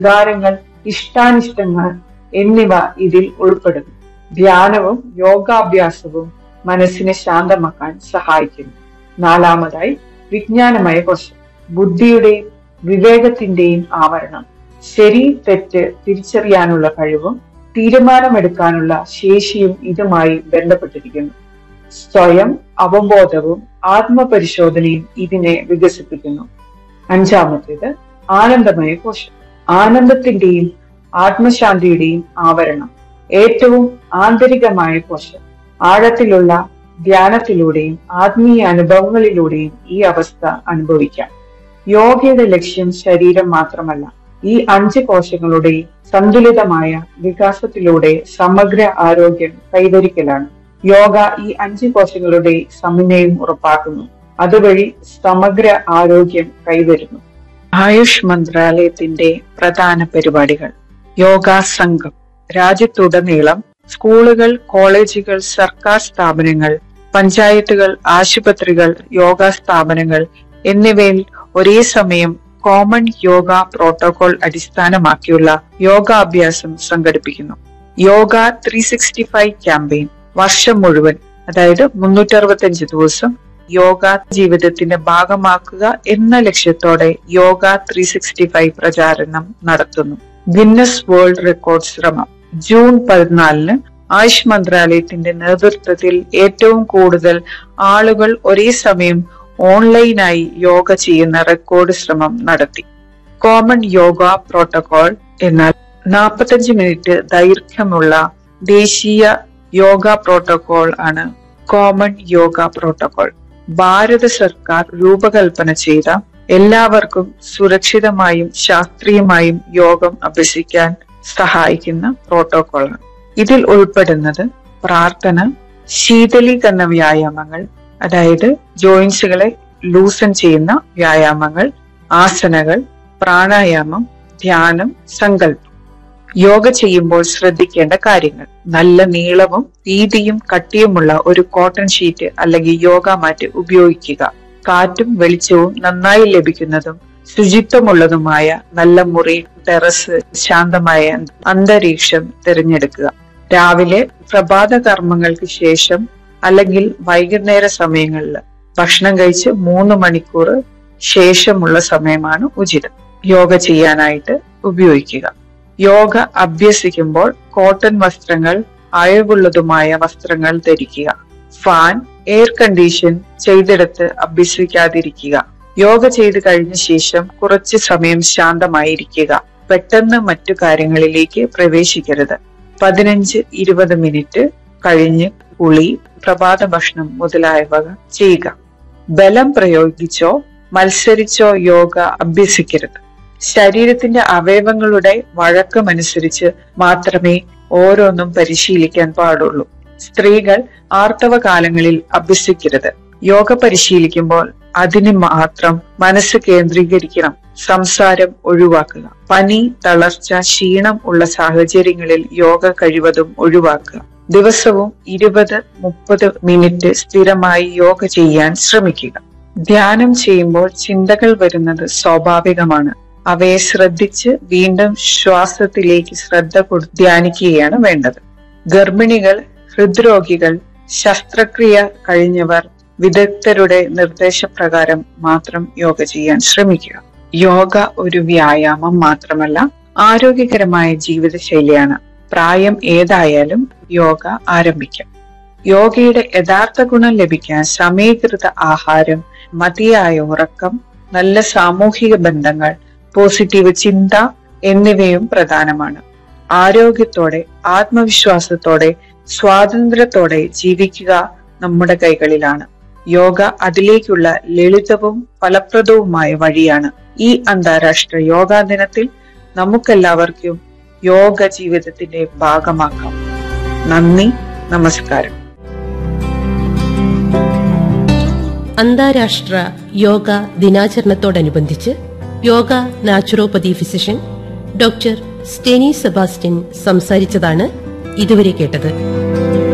വികാരങ്ങൾ ഇഷ്ടാനിഷ്ടങ്ങൾ എന്നിവ ഇതിൽ ഉൾപ്പെടുന്നു ധ്യാനവും യോഗാഭ്യാസവും മനസ്സിനെ ശാന്തമാക്കാൻ സഹായിക്കുന്നു നാലാമതായി വിജ്ഞാനമയ കോശം ബുദ്ധിയുടെയും വിവേകത്തിന്റെയും ആവരണം ശരി തെറ്റ് തിരിച്ചറിയാനുള്ള കഴിവും തീരുമാനമെടുക്കാനുള്ള ശേഷിയും ഇതുമായി ബന്ധപ്പെട്ടിരിക്കുന്നു സ്വയം അവബോധവും ആത്മപരിശോധനയും ഇതിനെ വികസിപ്പിക്കുന്നു അഞ്ചാമത്തേത് ആനന്ദമയ കോശം ആനന്ദത്തിന്റെയും ആത്മശാന്തിയുടെയും ആവരണം ഏറ്റവും ആന്തരികമായ കോശം ആഴത്തിലുള്ള ധ്യാനത്തിലൂടെയും ആത്മീയ അനുഭവങ്ങളിലൂടെയും ഈ അവസ്ഥ അനുഭവിക്കാം യോഗയുടെ ലക്ഷ്യം ശരീരം മാത്രമല്ല ഈ അഞ്ച് കോശങ്ങളുടെ സന്തുലിതമായ വികാസത്തിലൂടെ സമഗ്ര ആരോഗ്യം കൈവരിക്കലാണ് യോഗ ഈ അഞ്ച് കോശങ്ങളുടെ സമന്വയം ഉറപ്പാക്കുന്നു അതുവഴി സമഗ്ര ആരോഗ്യം കൈവരുന്നു ആയുഷ് മന്ത്രാലയത്തിന്റെ പ്രധാന പരിപാടികൾ യോഗാ സംഘം രാജ്യത്തുടനീളം സ്കൂളുകൾ കോളേജുകൾ സർക്കാർ സ്ഥാപനങ്ങൾ പഞ്ചായത്തുകൾ ആശുപത്രികൾ യോഗാ സ്ഥാപനങ്ങൾ എന്നിവയിൽ ഒരേ സമയം കോമൺ യോഗ പ്രോട്ടോകോൾ അടിസ്ഥാനമാക്കിയുള്ള യോഗാഭ്യാസം സംഘടിപ്പിക്കുന്നു yoga three sixty five campaign വർഷം മുഴുവൻ അതായത് മുന്നൂറ്ററുപത്തഞ്ച് ദിവസം യോഗ ജീവിതത്തിന്റെ ഭാഗമാക്കുക എന്ന ലക്ഷ്യത്തോടെ യോഗ ത്രീ സിക്സ്റ്റി ഫൈവ് പ്രചാരണം നടത്തുന്നു ഗിന്നസ് വേൾഡ് റെക്കോർഡ് ശ്രമം ജൂൺ പതിനാലിന് ആയുഷ് മന്ത്രാലയത്തിന്റെ നേതൃത്വത്തിൽ ഏറ്റവും കൂടുതൽ ആളുകൾ ഒരേ സമയം ഓൺലൈനായി യോഗ ചെയ്യുന്ന റെക്കോർഡ് ശ്രമം നടത്തി കോമൺ യോഗ പ്രോട്ടോകോൾ എന്നാൽ നാൽപ്പത്തഞ്ച് മിനിറ്റ് ദൈർഘ്യമുള്ള ദേശീയ യോഗ പ്രോട്ടോകോൾ ആണ് കോമൺ യോഗ പ്രോട്ടോകോൾ ഭാരത സർക്കാർ രൂപകൽപ്പന ചെയ്ത എല്ലാവർക്കും സുരക്ഷിതമായും ശാസ്ത്രീയമായും യോഗം അഭ്യസിക്കാൻ സഹായിക്കുന്ന പ്രോട്ടോകോളാണ് ഇതിൽ ഉൾപ്പെടുന്നത് പ്രാർത്ഥന ശീതളീകരണ വ്യായാമങ്ങൾ അതായത് ജോയിന്റ്സുകളെ ലൂസൺ ചെയ്യുന്ന വ്യായാമങ്ങൾ ആസനകൾ പ്രാണായാമം ധ്യാനം സങ്കല്പം യോഗ ചെയ്യുമ്പോൾ ശ്രദ്ധിക്കേണ്ട കാര്യങ്ങൾ നല്ല നീളവും വീതിയും കട്ടിയുമുള്ള ഒരു കോട്ടൺ ഷീറ്റ് അല്ലെങ്കിൽ യോഗ മാറ്റ് ഉപയോഗിക്കുക കാറ്റും വെളിച്ചവും നന്നായി ലഭിക്കുന്നതും ശുചിത്വമുള്ളതുമായ നല്ല മുറി ടെറസ് ശാന്തമായ അന്തരീക്ഷം തിരഞ്ഞെടുക്കുക രാവിലെ പ്രഭാത കർമ്മങ്ങൾക്ക് ശേഷം അല്ലെങ്കിൽ വൈകുന്നേര സമയങ്ങളിൽ ഭക്ഷണം കഴിച്ച് മൂന്ന് മണിക്കൂർ ശേഷമുള്ള സമയമാണ് ഉചിതം യോഗ ചെയ്യാനായിട്ട് ഉപയോഗിക്കുക യോഗ അഭ്യസിക്കുമ്പോൾ കോട്ടൺ വസ്ത്രങ്ങൾ അയവുള്ളതുമായ വസ്ത്രങ്ങൾ ധരിക്കുക ഫാൻ എയർ കണ്ടീഷൻ ചെയ്തെടുത്ത് അഭ്യസിക്കാതിരിക്കുക യോഗ ചെയ്ത് കഴിഞ്ഞ ശേഷം കുറച്ച് സമയം ശാന്തമായിരിക്കുക പെട്ടെന്ന് മറ്റു കാര്യങ്ങളിലേക്ക് പ്രവേശിക്കരുത് പതിനഞ്ച് ഇരുപത് മിനിറ്റ് കഴിഞ്ഞ് കുളി പ്രഭാത ഭക്ഷണം മുതലായവ ചെയ്യുക ബലം പ്രയോഗിച്ചോ മത്സരിച്ചോ യോഗ അഭ്യസിക്കരുത് ശരീരത്തിന്റെ അവയവങ്ങളുടെ വഴക്കമനുസരിച്ച് മാത്രമേ ഓരോന്നും പരിശീലിക്കാൻ പാടുള്ളൂ സ്ത്രീകൾ ആർത്തവ കാലങ്ങളിൽ അഭ്യസിക്കരുത് യോഗ പരിശീലിക്കുമ്പോൾ അതിന് മാത്രം മനസ്സ് കേന്ദ്രീകരിക്കണം സംസാരം ഒഴിവാക്കുക പനി തളർച്ച ക്ഷീണം ഉള്ള സാഹചര്യങ്ങളിൽ യോഗ കഴിവതും ഒഴിവാക്കുക ദിവസവും ഇരുപത് മുപ്പത് മിനിറ്റ് സ്ഥിരമായി യോഗ ചെയ്യാൻ ശ്രമിക്കുക ധ്യാനം ചെയ്യുമ്പോൾ ചിന്തകൾ വരുന്നത് സ്വാഭാവികമാണ് അവയെ ശ്രദ്ധിച്ച് വീണ്ടും ശ്വാസത്തിലേക്ക് ശ്രദ്ധ കൊടുത്ത് ധ്യാനിക്കുകയാണ് വേണ്ടത് ഗർഭിണികൾ ഹൃദ്രോഗികൾ ശസ്ത്രക്രിയ കഴിഞ്ഞവർ വിദഗ്ധരുടെ നിർദ്ദേശപ്രകാരം മാത്രം യോഗ ചെയ്യാൻ ശ്രമിക്കുക യോഗ ഒരു വ്യായാമം മാത്രമല്ല ആരോഗ്യകരമായ ജീവിതശൈലിയാണ് പ്രായം ഏതായാലും യോഗ ആരംഭിക്കാം യോഗയുടെ യഥാർത്ഥ ഗുണം ലഭിക്കാൻ സമീകൃത ആഹാരം മതിയായ ഉറക്കം നല്ല സാമൂഹിക ബന്ധങ്ങൾ പോസിറ്റീവ് ചിന്ത എന്നിവയും പ്രധാനമാണ് ആരോഗ്യത്തോടെ ആത്മവിശ്വാസത്തോടെ സ്വാതന്ത്ര്യത്തോടെ ജീവിക്കുക നമ്മുടെ കൈകളിലാണ് യോഗ അതിലേക്കുള്ള ലളിതവും ഫലപ്രദവുമായ വഴിയാണ് ഈ അന്താരാഷ്ട്ര യോഗാ ദിനത്തിൽ നമുക്കെല്ലാവർക്കും യോഗ ജീവിതത്തിന്റെ ഭാഗമാക്കാം നന്ദി നമസ്കാരം അന്താരാഷ്ട്ര യോഗ ദിനാചരണത്തോടനുബന്ധിച്ച് yoga naturopathy physician doctor Steny Sebastian സംസാരിച്ചതാണ് ഇതുവരെ കേട്ടത്